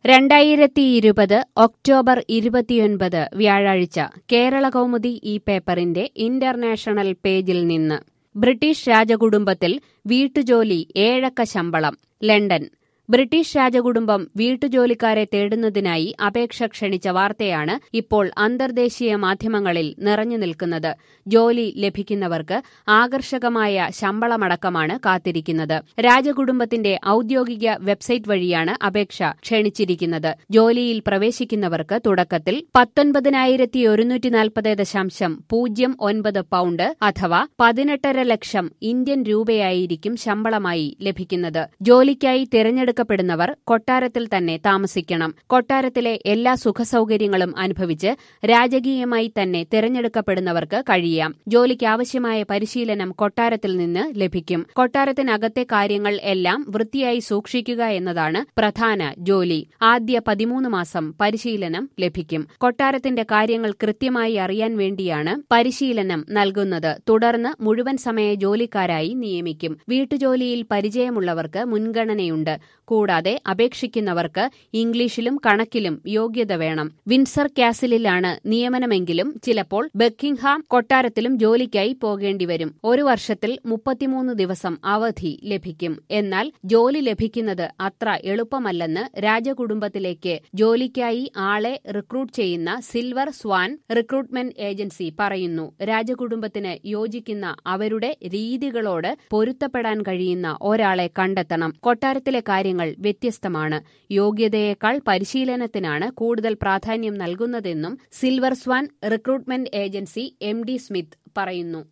രണ്ടായിരത്തി ഇരുപത് ഒക്ടോബർ ഇരുപത്തിയൊൻപത് വ്യാഴാഴ്ച കേരള കൗമുദി ഈ പേപ്പറിന്റെ ഇന്റർനാഷണൽ പേജിൽ നിന്ന് ബ്രിട്ടീഷ് രാജകുടുംബത്തിൽ വീട്ടുജോലി ഏഴക്ക ശമ്പളം ലണ്ടൻ ബ്രിട്ടീഷ് രാജകുടുംബം വീട്ടുജോലിക്കാരെ തേടുന്നതിനായി അപേക്ഷ ക്ഷണിച്ച വാർത്തയാണ് ഇപ്പോൾ അന്തർദേശീയ മാധ്യമങ്ങളിൽ നിറഞ്ഞു നിൽക്കുന്നത് ജോലി ലഭിക്കുന്നവർക്ക് ആകർഷകമായ ശമ്പളമടക്കമാണ് കാത്തിരിക്കുന്നത് രാജകുടുംബത്തിന്റെ ഔദ്യോഗിക വെബ്സൈറ്റ് വഴിയാണ് അപേക്ഷ ക്ഷണിച്ചിരിക്കുന്നത് ജോലിയിൽ പ്രവേശിക്കുന്നവർക്ക് തുടക്കത്തിൽ പത്തൊൻപതിനായിരത്തി ഒരുന്നൂറ്റി നാൽപ്പത് ദശാംശം പൂജ്യം ഒൻപത് പൗണ്ട് അഥവാ പതിനെട്ടര ലക്ഷം ഇന്ത്യൻ രൂപയായിരിക്കും ശമ്പളമായി ലഭിക്കുന്നത് ജോലിക്കായി തിരഞ്ഞെടുക്കപ്പെടുന്നവർ കൊട്ടാരത്തിൽ തന്നെ താമസിക്കണം കൊട്ടാരത്തിലെ എല്ലാ സുഖസൌകര്യങ്ങളും അനുഭവിച്ച് രാജകീയമായി തന്നെ തിരഞ്ഞെടുക്കപ്പെടുന്നവർക്ക് കഴിയാം ജോലിക്ക് ആവശ്യമായ പരിശീലനം കൊട്ടാരത്തിൽ നിന്ന് ലഭിക്കും കൊട്ടാരത്തിനകത്തെ കാര്യങ്ങൾ എല്ലാം വൃത്തിയായി സൂക്ഷിക്കുക എന്നതാണ് പ്രധാന ജോലി ആദ്യ പതിമൂന്ന് മാസം പരിശീലനം ലഭിക്കും കൊട്ടാരത്തിന്റെ കാര്യങ്ങൾ കൃത്യമായി അറിയാൻ വേണ്ടിയാണ് പരിശീലനം നൽകുന്നത് തുടർന്ന് മുഴുവൻ സമയ ജോലിക്കാരായി നിയമിക്കും വീട്ടുജോലിയിൽ പരിചയമുള്ളവർക്ക് മുൻഗണനയുണ്ട് കൂടാതെ അപേക്ഷിക്കുന്നവർക്ക് ഇംഗ്ലീഷിലും കണക്കിലും യോഗ്യത വേണം വിൻസർ കാസിലിലാണ് നിയമനമെങ്കിലും ചിലപ്പോൾ ബക്കിംഗ്ഹാം കൊട്ടാരത്തിലും ജോലിക്കായി പോകേണ്ടിവരും ഒരു വർഷത്തിൽ മുപ്പത്തിമൂന്ന് ദിവസം അവധി ലഭിക്കും എന്നാൽ ജോലി ലഭിക്കുന്നത് അത്ര എളുപ്പമല്ലെന്ന് രാജകുടുംബത്തിലേക്ക് ജോലിക്കായി ആളെ റിക്രൂട്ട് ചെയ്യുന്ന സിൽവർ സ്വാൻ റിക്രൂട്ട്മെന്റ് ഏജൻസി പറയുന്നു രാജകുടുംബത്തിന് യോജിക്കുന്ന അവരുടെ രീതികളോട് പൊരുത്തപ്പെടാൻ കഴിയുന്ന ഒരാളെ കണ്ടെത്തണം കൊട്ടാരത്തിലെ കാര്യങ്ങൾ വ്യത്യസ്തമാണ് യോഗ്യതയേക്കാൾ പരിശീലനത്തിനാണ് കൂടുതൽ പ്രാധാന്യം നൽകുന്നതെന്നും silver swan recruitment agency M D Smith പറയുന്നു